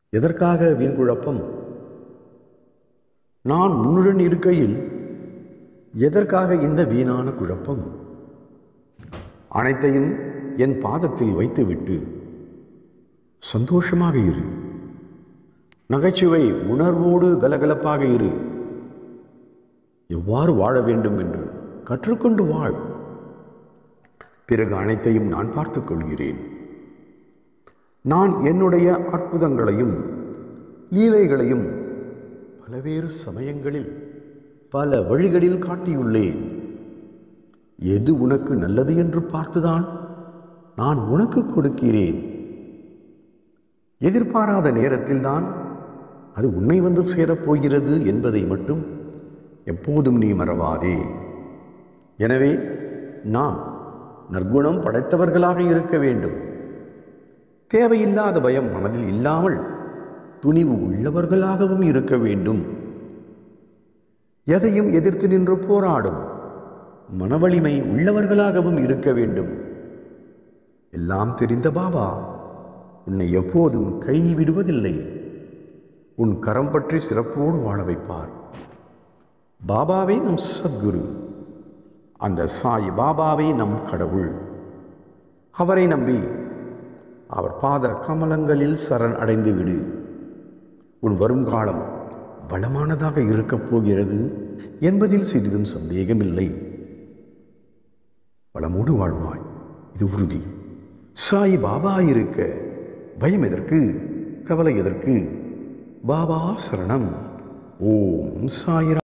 எதற்காக வீண் குழப்பம் நான் உன்னுடன் இருக்கையில் எதற்காக இந்த வீணான குழப்பம் அனைத்தையும் என் பாதத்தில் வைத்துவிட்டு சந்தோஷமாக இரு நகைச்சுவை உணர்வோடு கலகலப்பாக இரு எவ்வாறு வாழ வேண்டும் என்று கற்றுக்கொண்டு வாழ் பிறகு அனைத்தையும் நான் பார்த்துக் கொள்கிறேன் நான் என்னுடைய அற்புதங்களையும் லீலைகளையும் பலவேறு சமயங்களில் பல வழிகளில் காட்டியுள்ளேன் எது உனக்கு நல்லது என்று பார்த்துதான் நான் உனக்கு கொடுக்கிறேன் எதிர்பாராத நேரத்தில்தான் அது உன்னை வந்து சேரப்போகிறது என்பதை மட்டும் எப்போதும் நீ மறவாதே எனவே நாம் நற்குணம் படைத்தவர்களாக இருக்க வேண்டும் தேவையில்லாத பயம் மனதில் இல்லாமல் துணிவு உள்ளவர்களாகவும் இருக்க வேண்டும் எதையும் எதிர்த்து நின்று போராடும் மனவலிமை உள்ளவர்களாகவும் இருக்க வேண்டும் எல்லாம் தெரிந்த பாபா உன்னை எப்போதும் கைவிடுவதில்லை உன் கரம் பற்றி சிறப்போடு வாழ வைப்பார் பாபாவே நம் சத்குரு அந்த சாய் பாபாவே நம் கடவுள் அவரை நம்பி அவர் பாத கமலங்களில் சரண் அடைந்து விடு உன் வருங்காலம் வளமானதாக இருக்கப் போகிறது என்பதில் சிறிதும் சந்தேகமில்லை வளமோடு வாழ்வாய் இது உறுதி சாய் பாபா இருக்க பயம் எதற்கு கவலை எதற்கு பாபா சரணம் ஓம் சாயிரா